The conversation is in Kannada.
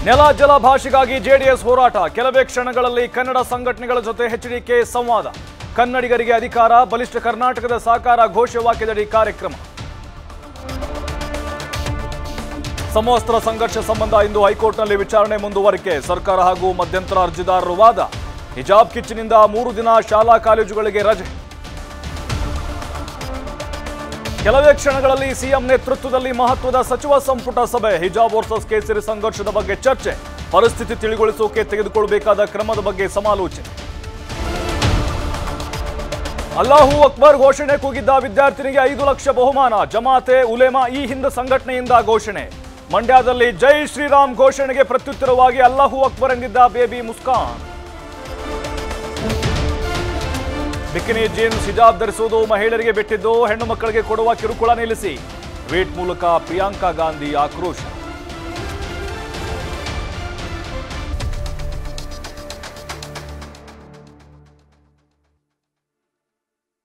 ನೆಲ ಜಲ ಭಾಷೆಗಾಗಿ ಜೆಡಿಎಸ್ ಹೋರಾಟ ಕೆಲವೇ ಕ್ಷಣಗಳಲ್ಲಿ ಕನ್ನಡ ಸಂಘಟನೆಗಳ ಜೊತೆ ಎಚ್ಡಿಕೆ ಸಂವಾದ ಕನ್ನಡಿಗರಿಗೆ ಅಧಿಕಾರ ಬಲಿಷ್ಠ ಕರ್ನಾಟಕದ ಸಾಕಾರ ಘೋಷವಾಕ್ಯದಡಿ ಕಾರ್ಯಕ್ರಮ ಸಮವಸ್ತ್ರ ಸಂಘರ್ಷ ಸಂಬಂಧ ಇಂದು ಹೈಕೋರ್ಟ್ನಲ್ಲಿ ವಿಚಾರಣೆ ಮುಂದುವರಿಕೆ ಸರ್ಕಾರ ಹಾಗೂ ಮಧ್ಯಂತರ ಅರ್ಜಿದಾರರ ವಾದ ಹಿಜಾಬ್ ಕಿಚ್ಚಿನಿಂದ ಮೂರು ದಿನ ಶಾಲಾ ಕಾಲೇಜುಗಳಿಗೆ ರಜೆ ಕೆಲವೇ ಕ್ಷಣಗಳಲ್ಲಿ ಸಿಎಂ ನೇತೃತ್ವದಲ್ಲಿ ಮಹತ್ವದ ಸಚಿವ ಸಂಪುಟ ಸಭೆ ಹಿಜಾಬ್ ವರ್ಸಸ್ ಕೇಸರಿ ಸಂಘರ್ಷದ ಬಗ್ಗೆ ಚರ್ಚೆ ಪರಿಸ್ಥಿತಿ ತಿಳಿಗೊಳಿಸೋಕೆ ತೆಗೆದುಕೊಳ್ಳಬೇಕಾದ ಕ್ರಮದ ಬಗ್ಗೆ ಸಮಾಲೋಚನೆ ಅಲ್ಲಾಹು ಅಕ್ಬರ್ ಘೋಷಣೆ ಕೂಗಿದ್ದ ವಿದ್ಯಾರ್ಥಿನಿಗೆ ಐದು ಲಕ್ಷ ಬಹುಮಾನ ಜಮಾತೆ ಉಲೇಮಾ ಈ ಹಿಂದ ಸಂಘಟನೆಯಿಂದ ಘೋಷಣೆ ಮಂಡ್ಯದಲ್ಲಿ ಜೈ ಶ್ರೀರಾಮ್ ಘೋಷಣೆಗೆ ಪ್ರತ್ಯುತ್ತರವಾಗಿ ಅಲ್ಲಾಹು ಅಕ್ಬರ್ ಎಂದಿದ್ದ ಬೇಬಿ ಮುಸ್ಕಾನ್ ಬಿಕಿನಿ ಜೀನ್ಸ್ ಹಿಜಾಬ್ ಧರಿಸುವುದು ಮಹಿಳೆಯರಿಗೆ ಬಿಟ್ಟಿದ್ದು ಹೆಣ್ಣು ಮಕ್ಕಳಿಗೆ ಕೊಡುವ ಕಿರುಕುಳ ನಿಲ್ಲಿಸಿ ಟ್ವೀಟ್ ಮೂಲಕ ಪ್ರಿಯಾಂಕಾ ಗಾಂಧಿ ಆಕ್ರೋಶ